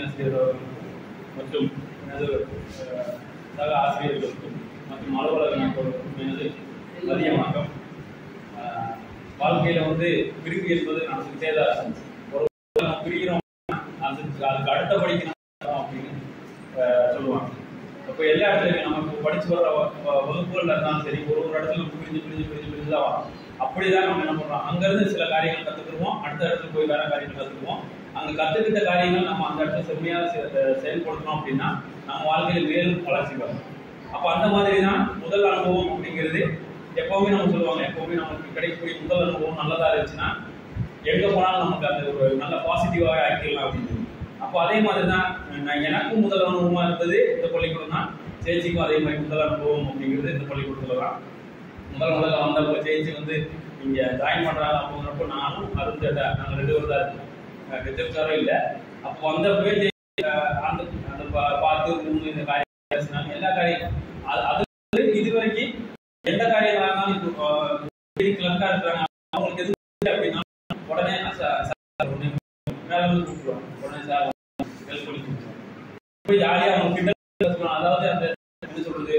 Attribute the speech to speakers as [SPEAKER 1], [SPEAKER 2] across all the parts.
[SPEAKER 1] ஆசிரியர் அவர்களுக்கும் மற்றும் எனது அஹ், சக ஆசிரியர்களுக்கும் மற்றும் அலுவலக நண்பர்களுக்கும் எனது மதிய வணக்கம் அஹ், வாழ்க்கையில வந்து பிரிவு என்பது நடந்துகிட்டே தான் இருக்கும். ஒரு நம்ம பிரிகிறோம் அதுக்கு அதுக்கு அடுத்தபடிக்கு நம்ம அப்படின்னு அஹ், சொல்லுவாங்க அப்போ எல்லா இடத்துலையும் நமக்கு படிச்சு வர வ- வ- வகுப்புகள்ல இருந்தாலும் சரி ஒரு ஒரு இடத்துல நம்ம பிரிஞ்சு பிரிஞ்சு பிரிஞ்சு பிரிஞ்சு தான் வரும் அப்படிதான் நம்ம என்ன பண்றோம் அங்கிருந்து சில காரியங்கள் கத்துக்கிடுவோம் அடுத்த இடத்துல போய் வேற காரியங்கள் கத்துக்குவோம் அங்க கத்துக்கிட்ட காரியங்கள் நம்ம அந்த இடத்துல செம்மையாக செ- செயல்படுத்தணும் அப்படின்னா நம்ம வாழ்க்கையில மேலும் வளர்ச்சி வரும் அப்ப அந்த மாதிரி தான் முதல் அனுபவம் அப்படிங்கிறது எப்பவுமே நம்ம சொல்லுவாங்க எப்பவுமே நமக்கு கிடைக்கக்கூடிய முதல் அனுபவம் நல்லதா இருந்துச்சுன்னா எங்க போனாலும் நமக்கு அது ஒரு நல்ல பாசிட்டிவாக ஆக்கிடலாம் அப்படின்னு அப்போ அதே மாதிரி தான் நான் எனக்கும் முதல் அனுபவமா இருந்தது இந்த பள்ளிக்கூடம் தான் சேச்சிக்கும் அதே மாதிரி முதல் அனுபவம் அப்படிங்கிறது இந்த பள்ளிக்கூடத்துல தான் முதல் முதல்ல வந்தப்போ சேச்சி வந்து இங்க ஜாயின் பண்றாங்க அப்படிங்கிறப்போ நானும் அருந்தேட்டா நாங்கள் ரெண்டு பேரும் தான் இருக்கோம் கெச்சப்சாரும் இல்லை அப்போ வந்தப்பவே சேச்சி, அஹ், அந்த அந்த பா- பார்த்து ரூம் இந்த காரியம் பேசினாங்க எல்லா காரியம் அது அது வந்து இது வரைக்கும் எந்த காரியங்களா இருந்தாலும் இப்போ கிளர்க்கா இருக்கிறாங்க அவங்களுக்கு எதுவும் இல்லை அப்படின்னா உடனே சார் சார் உடனே மேல வந்து கூப்பிடுவாங்க உடனே சார் ஹெல்ப் பண்ணி கொடுத்துருவாங்க போய் ஜாலியாக அவங்க கிட்ட பேசணும் அதாவது அந்த என்ன சொல்றது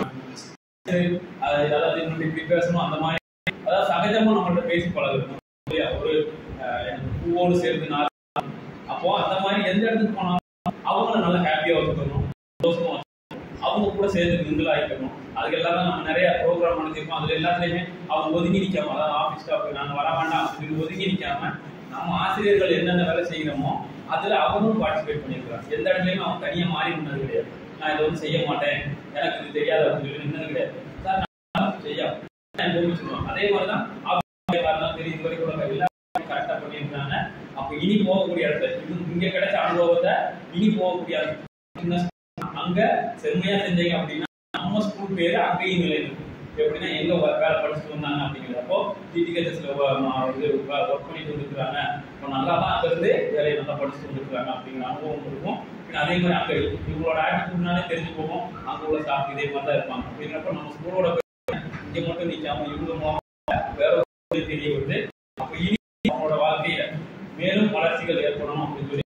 [SPEAKER 1] அது அதாவது இன்னும் இப்படி பேசணும் அந்த மாதிரி அதாவது சகஜமா நம்மள்ட்ட பேசி பழகணும் இல்லையா? ஒரு அஹ், எனக்கு பூவோடு சேர்த்து நாள் அப்போ அந்த மாதிரி எந்த இடத்துக்கு போனாலும் அவங்கள நல்லா ஹாப்பியா வச்சுக்கணும் சந்தோஷமா வச்சுக்கணும். அவங்க கூட சேர்த்து மிங்கிள் ஆகிக்கணும் அதுக்கு எல்லாம் தான் நம்ம நிறைய ப்ரோக்ராம் நடத்திருக்கோம் அதுல எல்லாத்துலயுமே அவங்க ஒதுங்கி நிக்காம அதாவது ஆஃபீஸ் ஸ்டாஃப் நாங்க வர வேண்டாம் அப்படின்னு ஒதுங்கி நிக்காம நம்ம ஆசிரியர்கள் என்னென்ன வேலை செய்யணுமோ அதுல அவங்களும் பார்ட்டிசிபேட் பண்ணியிருக்காங்க எந்த இடத்துலயுமே அவங்க தனியா மாறி நின்னது கிடையாது நான் இதை வந்து செய்ய மாட்டேன் எனக்கு இது தெரியாது அப்படின்னு சொல்லி நின்னது கிடையாது சார் நான் செய்ய எப்பவுமே சொல்லுவாங்க அதே மாதிரிதான் ஆஃபீஸ் தெரியும் இது வரைக்கும் உள்ள எல்லா கரெக்டா பண்ணியிருக்காங்க அப்ப இனி போகக்கூடிய இடத்துல இது இங்க கிடைச்ச அனுபவத்தை இனி போகக்கூடிய சின்ன அங்க செம்மையா செஞ்சீங்க அப்படின்னா நம்ம ஸ்கூல் பேரு அங்கேயும் நிலையில் எப்படின்னா எங்க வே- வேலை படிச்சுட்டு வந்தாங்க அப்படிங்கிறப்போ டிடிஹெச்எஸ்ல இது ஒர்க் பண்ணிட்டு வந்துருக்காங்க இப்போ நல்லா தான் அங்க இருந்து வேலையை நல்லா படிச்சுட்டு வந்துருக்காங்க அப்படிங்கிற அனுபவம் இருக்கும் பின்ன அதே மாதிரி அங்க இவங்களோட ஆட்டிடியூட்னாலே தெரிஞ்சு போகும் அங்க உள்ள ஸ்டாஃப் இதே மாதிரி தான் இருப்பாங்க அப்படிங்கிறப்ப நம்ம ஸ்கூலோட இங்க மட்டும் நிக்காம இவங்க மூலமா வேற ஒரு தெரிய வருது அப்ப இனி அவங்களோட வாழ்க்கையில மேலும் வளர்ச்சிகள் ஏற்படணும் அப்படின்னு சொல்லி